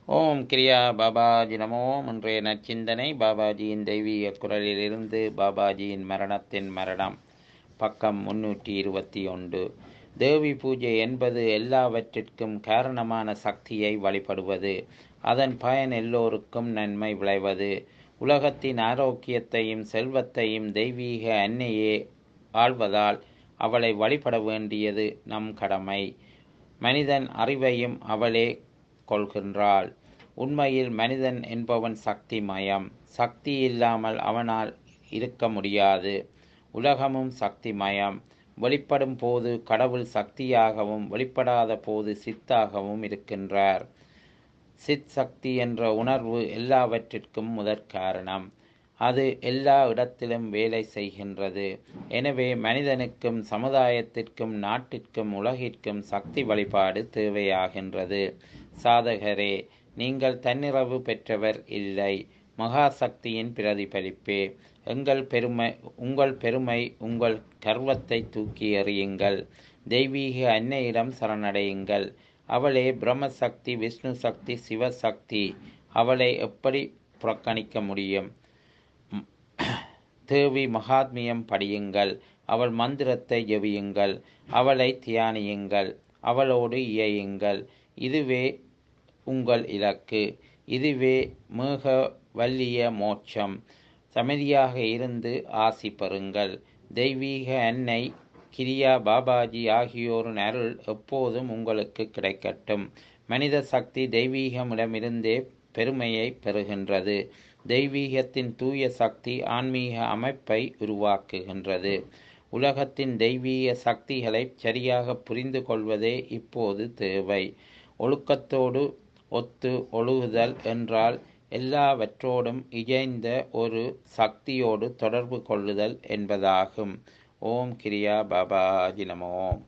ஓம் கிரியா பாபாஜி நமோ இன்றைய நற்சிந்தனை பாபாஜியின் தெய்வீக குரலிலிருந்து பாபாஜியின் மரணத்தின் மரணம் பக்கம் முன்னூற்றி இருபத்தி ஒன்று தேவி பூஜை என்பது எல்லாவற்றிற்கும் காரணமான சக்தியை வழிபடுவது அதன் பயன் எல்லோருக்கும் நன்மை விளைவது உலகத்தின் ஆரோக்கியத்தையும் செல்வத்தையும் தெய்வீக அன்னையே ஆள்வதால் அவளை வழிபட வேண்டியது நம் கடமை மனிதன் அறிவையும் அவளே கொள்கின்றாள் உண்மையில் மனிதன் என்பவன் சக்தி மயம் சக்தி இல்லாமல் அவனால் இருக்க முடியாது உலகமும் சக்தி மயம் வெளிப்படும் போது கடவுள் சக்தியாகவும் வெளிப்படாத போது சித்தாகவும் இருக்கின்றார் சித் சக்தி என்ற உணர்வு எல்லாவற்றிற்கும் முதற் காரணம் அது எல்லா இடத்திலும் வேலை செய்கின்றது எனவே மனிதனுக்கும் சமுதாயத்திற்கும் நாட்டிற்கும் உலகிற்கும் சக்தி வழிபாடு தேவையாகின்றது சாதகரே நீங்கள் தன்னிறவு பெற்றவர் இல்லை மகா சக்தியின் பிரதிபலிப்பே எங்கள் பெருமை உங்கள் பெருமை உங்கள் கர்வத்தை தூக்கி எறியுங்கள் தெய்வீக அன்னையிடம் சரணடையுங்கள் அவளே பிரம்மசக்தி விஷ்ணு சக்தி சிவசக்தி அவளை எப்படி புறக்கணிக்க முடியும் தேவி மகாத்மியம் படியுங்கள் அவள் மந்திரத்தை ஜெபியுங்கள் அவளை தியானியுங்கள் அவளோடு இயையுங்கள் இதுவே உங்கள் இலக்கு இதுவே மிக வல்லிய மோட்சம் சமதியாக இருந்து ஆசி பெறுங்கள் தெய்வீக அன்னை கிரியா பாபாஜி ஆகியோரின் அருள் எப்போதும் உங்களுக்கு கிடைக்கட்டும் மனித சக்தி தெய்வீகமிடமிருந்தே பெருமையை பெறுகின்றது தெய்வீகத்தின் தூய சக்தி ஆன்மீக அமைப்பை உருவாக்குகின்றது உலகத்தின் தெய்வீக சக்திகளை சரியாக புரிந்து கொள்வதே இப்போது தேவை ஒழுக்கத்தோடு ஒத்து ஒழுகுதல் என்றால் எல்லாவற்றோடும் இயைந்த ஒரு சக்தியோடு தொடர்பு கொள்ளுதல் என்பதாகும் ஓம் கிரியா பாபாஜி நமோம்